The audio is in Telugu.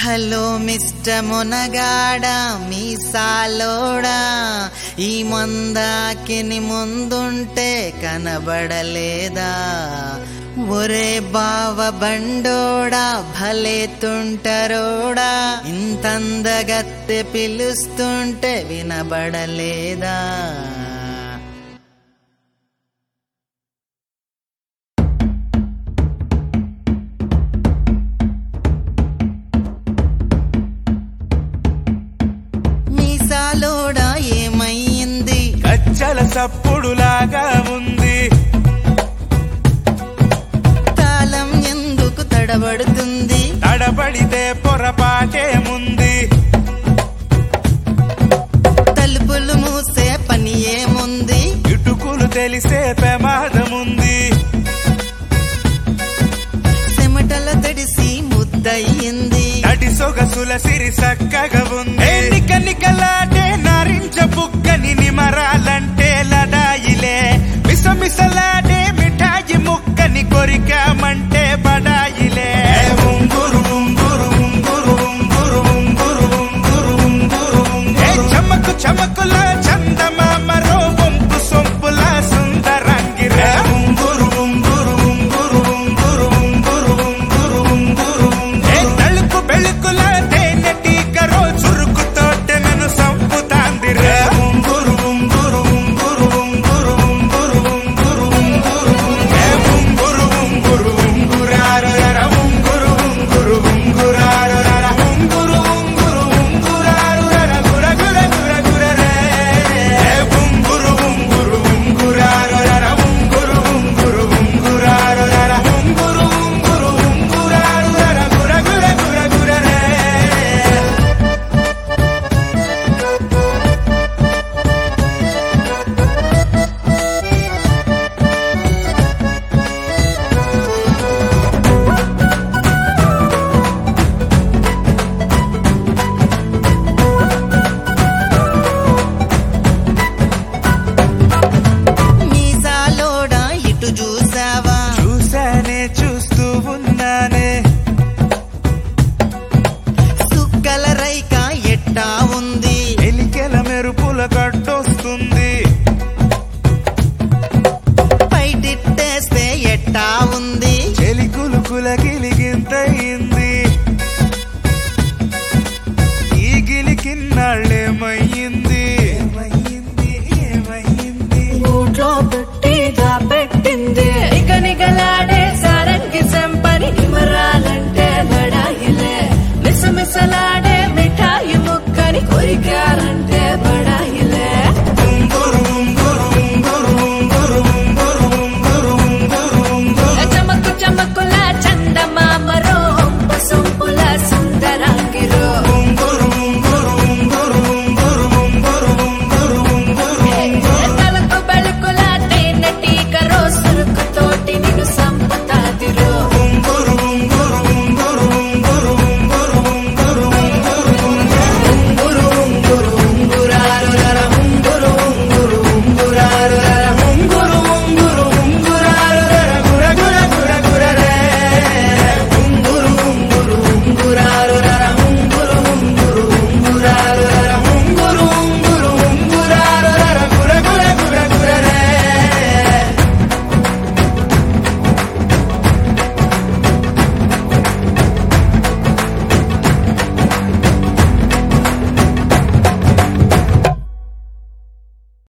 హలో మిస్టర్ మునగాడ మీసాలోడా ఈ మందాకిని ముందుంటే కనబడలేదా ఒరే బావ బండోడా భలే తుంటరోడా ఇంతందగత్తె పిలుస్తుంటే వినబడలేదా మీసాలోడా ఏమయ్యింది గజ్జల సప్పుడులాగా ఉంది తాళం ఎందుకు తడబడుతుంది తడబడితే పొరపాటేముంది తలుపులు మూసే పని ఏముంది ఇటుకులు తెలిసే ప్రమాదముంది చెమటల తడిసి ముద్దయింది నడి సొగసుల సిరి సక్కగా ఉంది నిక నికలాడే నారింజ బుక్కని నిమరాలంటే లడాయిలే మిసమిసలాడే మిఠాయి ముక్కని కొరికామంటే బడాయిలే ఉంగురు ఉంగురు ఉంగురు ఉంగురు ఉంగురు ఉంగురు ఉంగురు ఉంగురు. ఏ చమకు చమకుల చందమామరో వంపు సొంపుల సుందరంగిరే ఉంగురు ఉంగురు ఉంగురు ఉంగురు ఉంగురు ఉంగురు ఉంగురు ఏ తలుపు బెళుకుల తేనెటీకరో చురుకు తోటె నన్ను సంపుతాందిరే ఉంగురు ఉంగురు ఉంగురు ఉంగురు ఉంగురు ఉంగురు ఉంగురు ఏ ఉంగురు ఉంగురు ఉంగురారు రర ఉంగురు ఉంగురు ఉంగురారు రర ఉంగురు ఉంగురు ఉంగురారు రర గుర గుర గుర గుర రే ఏ ఉంగురు ఉంగురు ఉంగురారు రర ఉంగురు ఉంగురు ఉంగురారు రర ఉంగురు ఉంగురు ఉంగురారు రర గుర గుర గుర గుర రే మీసాలోడా ఇటు చూసావా చూసానే చూస్తూ ఉన్నానే సుక్కల రైక ఎట్టా ఉంది ఎలికెల మెరుపుల కట్టొస్తుంది పైటిట్టేస్తే ఎట్టా ఉంది చెలికులు కులకిలిగింతయింది ఈ గిలికిన్నాళ్ళేమయ్యింది ఏమయ్యింది ఏమయ్యింది నోట్లో పెట్టిగా పెట్టింది నిగ నిగలాడే సారంగి సంపని నిమరాలంటే లడాయిలే మిసమిసలాడే